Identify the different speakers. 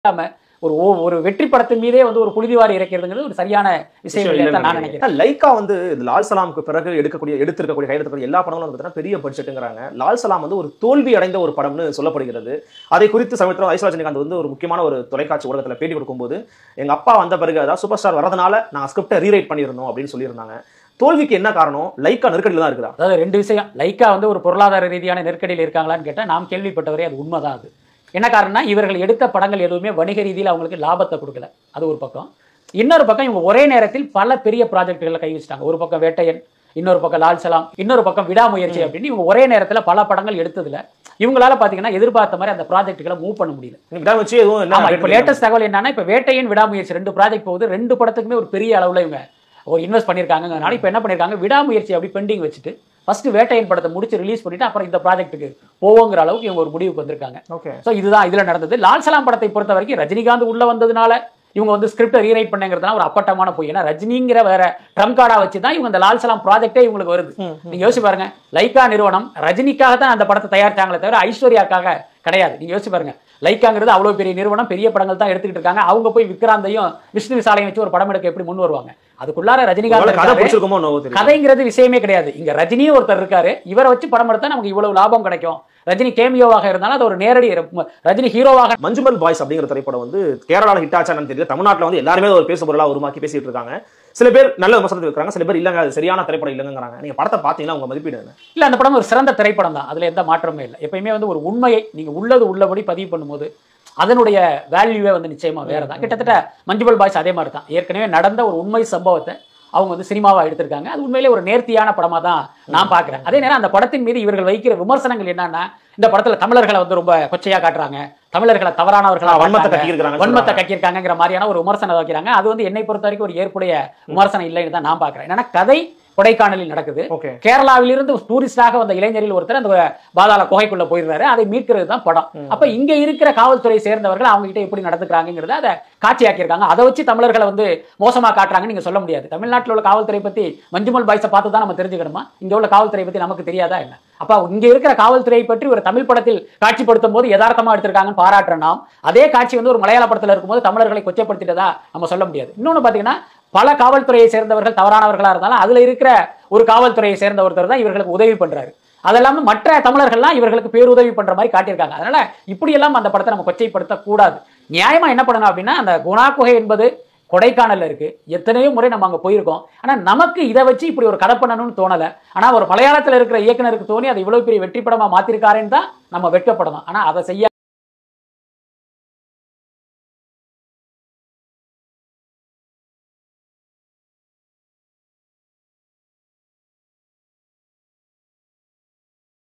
Speaker 1: இல்லாம ஒரு ஓ- ஒரு வெற்றி படத்தின் மீதே வந்து ஒரு புழுதிவாரி இறக்கிறதுங்கிறது ஒரு சரியான விஷயம் இல்லைன்னு தான் நான் நினைக்கிறேன்
Speaker 2: ஆனா, லைக்கா வந்து இது லால் சலாமுக்கு பிறகு எடுக்கக்கூடிய எடுத்திருக்கக்கூடிய கையெழுத்தக்கூடிய எல்லா படங்களும் வந்து பார்த்தீங்கன்னா பெரிய பட்ஜெட்டுங்கிறாங்க லால் சலாம் வந்து ஒரு தோல்வி அடைந்த ஒரு படம்னு சொல்லப்படுகிறது அதை குறித்து சமயத்தில் ஐஸ்வரா ரஜினிகாந்த் வந்து ஒரு முக்கியமான ஒரு தொலைக்காட்சி ஊடகத்தில் பேட்டி கொடுக்கும்போது எங்க அப்பா வந்த பிறகு அதாவது சூப்பர் ஸ்டார் வரதுனால நான் ஸ்கிரிப்டை ரீரைட் பண்ணியிருந்தோம் அப்படின்னு சொல்லியிருந்தாங்க தோல்விக்கு என்ன காரணம் லைக்கா நெருக்கடியில் தான் இருக்குதா
Speaker 1: அதாவது ரெண்டு விஷயம் லைக்கா வந்து ஒரு பொருளாதார ரீதியான நெருக்கடியில் இருக்காங்களான்னு கேட்டா நாம் கேள்விப்பட்டவரை அது உண்மைதான் அது என்ன காரணம்னா இவர்கள் எடுத்த படங்கள் எதுவுமே வணிக ரீதியில் அவங்களுக்கு லாபத்தை கொடுக்கல அது ஒரு பக்கம் இன்னொரு பக்கம் இவங்க ஒரே நேரத்தில் பல பெரிய ப்ராஜெக்டுகளை கை வச்சிட்டாங்க ஒரு பக்கம் வேட்டையன் இன்னொரு பக்கம் லால் சலாம் இன்னொரு பக்கம் விடாமுயற்சி அப்படின்னு இவங்க ஒரே நேரத்தில் பல படங்கள் எடுத்ததுல இவங்களால பாத்தீங்கன்னா எதிர்பார்த்த மாதிரி அந்த ப்ராஜெக்ட்டுகளை மூவ் பண்ண முடியல
Speaker 2: இதை வச்சு எதுவும் என்ன
Speaker 1: ஆமா இப்போ லேட்டஸ்ட் தகவல் என்னன்னா இப்போ வேட்டையின் விடாமுயற்சி ரெண்டு ப்ராஜெக்ட் போகுது ரெண்டு படத்துக்குமே ஒரு பெரிய அளவுல இவங்க ஒரு இன்வெஸ்ட் பண்ணியிருக்காங்கனால இப்போ என்ன பண்ணியிருக்காங்க விடாமுயற்சி அப்படி பெண்டிங் வச்சுட்டு ஃபர்ஸ்ட் வேட்டையின் படத்தை முடிச்சு ரிலீஸ் பண்ணிட்டு அப்புறம் இந்த ப்ராஜெக்ட்டுக்கு போவோங்கிற அளவுக்கு இவங்க ஒரு முடிவுக்கு வந்திருக்காங்க
Speaker 2: ஓகே
Speaker 1: ஸோ இதுதான் இதுல நடந்தது லால் சலாம் படத்தை பொறுத்த வரைக்கும் ரஜினிகாந்த் உள்ள வந்ததுனால இவங்க வந்து ஸ்கிரிப்டை ரீரைட் பண்ணுங்கிறதுலாம் ஒரு அப்பட்டமான பொய் ஏன்னா ரஜினிங்கிற வேற ட்ரம் கார்டா வச்சு தான் இவங்க இந்த லால் சலாம் ப்ராஜெக்டே இவங்களுக்கு வருது நீங்க யோசிச்சு பாருங்க லைக்கா நிறுவனம் ரஜினிக்காக தான் அந்த படத்தை தயாரிச்சாங்களே தவிர ஐஸ்வர்யாக்காக கிடையாது நீங்க யோசிச்சு பாருங்க லைக்காங்கிறது அவ்வளவு பெரிய நிறுவனம் பெரிய படங்கள் தான் எடுத்துக்கிட்டு இருக்காங்க அவங்க போய் விக்ராந்தையும் விஷ்ணு விசாலையும் வச்சு ஒரு படம் எடுக்க எப்படி முன் வருவாங்க அதுக்குள்ளார ரஜினிகாந்த்
Speaker 2: கதை
Speaker 1: இருக்காரு.
Speaker 2: பிடிச்சிருக்குமோ என்னவோ தெரியல
Speaker 1: கதைங்கிறது விஷயமே கிடையாது இங்க ரஜினியும் ஒருத்தர் இருக்காரு இவரை வச்சு படம் எடுத்தா நமக்கு இவ்வளவு லாபம் கிடைக்கும் ரஜினி கேமியோவாக இருந்தாலும் அது ஒரு நேரடி ரஜினி ஹீரோவாக
Speaker 2: மஞ்சுமல் பாய்ஸ் அப்படிங்கிற திரைப்படம் வந்து கேரளால ஹிட் ஆச்சானு தெரியல தமிழ்நாட்டுல வந்து எல்லாருமே ஒரு பேசு பொருளா உருவாக்கி பேசிட்டு இருக்காங்க சில பேர் நல்ல விமர்சனத்தை வைக்கிறாங்க சில பேர் இல்லங்க அது சரியான திரைப்படம் இல்லைங்கிறாங்க நீங்க படத்தை பார்த்தீங்கன்னா உங்க மதிப்பீடு என்ன
Speaker 1: இல்ல அந்த படம் ஒரு சிறந்த திரைப்படம் தான் அதுல எந்த மாற்றமே இல்லை எப்பயுமே வந்து ஒரு உண்மையை நீங்க உள்ளது உள்ளபடி பதிவு பண்ணும்போது அதனுடைய வேல்யூவே வந்து நிச்சயமா வேற தான் கிட்டத்தட்ட மஞ்சுமல் பாய்ஸ் அதே மாதிரி தான் ஏற்கனவே நடந்த ஒரு உண்மை சம்பவத்தை அவங்க வந்து சினிமாவா எடுத்திருக்காங்க அது உண்மையிலே ஒரு நேர்த்தியான படமா தான் நான் பார்க்கிறேன் அதே நேரம் அந்த படத்தின் மீது இவர்கள் வைக்கிற விமர்சனங்கள் என்னன்னா இந்த படத்துல தமிழர்களை வந்து ரொம்ப கொச்சையா காட்டுறாங்க தமிழர்களை தவறானவர்களா
Speaker 2: வன்மத்தை
Speaker 1: காட்டுறாங்க.
Speaker 2: கட்டியிருக்கிறாங்க
Speaker 1: வன்மத்தை கட்டியிருக்காங்கிற மாதிரியான ஒரு விமர்சனம் வைக்கிறாங்க அது வந்து என்னை பொறுத்த வரைக்கும் ஒரு ஏற்புடைய விமர்சனம் இல்லைன்னு தான் நான் பார்க்கிறேன் ஏன்னா கதை கொடைக்கானலில் நடக்குது
Speaker 2: ஓகே
Speaker 1: கேரளாவிலிருந்து டூரிஸ்டாக வந்த இளைஞரில் ஒருத்தர் அந்த பாதாள குகைக்குள்ள போயிடுறாரு அதை மீட்கிறது தான் படம் அப்ப இங்க இருக்கிற காவல்துறை சேர்ந்தவர்கள் அவங்க கிட்ட எப்படி நடந்துக்கிறாங்கிறத அதை காட்சியாக்கியிருக்காங்க அதை வச்சு தமிழர்களை வந்து மோசமா காட்டுறாங்கன்னு நீங்க சொல்ல முடியாது தமிழ்நாட்டில் உள்ள காவல்துறை பத்தி மஞ்சுமல் பாய்ஸை பார்த்து தான் நம்ம தெரிஞ்சுக்கணுமா இங்க உள்ள காவல்துறை பத்தி நமக்கு தெரியாதா என்ன அப்ப இங்க இருக்கிற காவல்துறையை பற்றி ஒரு தமிழ் படத்தில் காட்சிப்படுத்தும் போது யதார்த்தமா எடுத்திருக்காங்கன்னு பாராட்டுற நாம் அதே காட்சி வந்து ஒரு மலையாள படத்துல இருக்கும்போது தமிழர்களை கொச்சப்படுத்திட்டதா நம்ம சொல்ல முடியாது இன்னொன்னு பாத்தீங்கன்னா பல காவல்துறையை சேர்ந்தவர்கள் தவறானவர்களா இருந்தாலும் அதுல இருக்கிற ஒரு காவல்துறையை சேர்ந்த ஒருத்தர் தான் இவர்களுக்கு உதவி பண்றாரு அதெல்லாம மற்ற தமிழர்கள்லாம் இவர்களுக்கு பேருதவி பண்ற மாதிரி காட்டியிருக்காங்க அதனால இப்படி எல்லாம் அந்த படத்தை நம்ம கொச்சைப்படுத்த கூடாது நியாயமா என்ன பண்ணணும் அப்படின்னா அந்த குணா குகை என்பது கொடைக்கானல்ல இருக்கு எத்தனையோ முறை நம்ம அங்க போயிருக்கோம் ஆனா நமக்கு இதை வச்சு இப்படி ஒரு கதை பண்ணணும்னு தோணல ஆனா ஒரு மலையாளத்துல இருக்கிற இயக்குனருக்கு தோணி அதை இவ்வளவு பெரிய வெற்றி படமா மாத்திருக்காருன்னு தான் நம்ம வெட்கப்படணும் ஆனா அதை செய்ய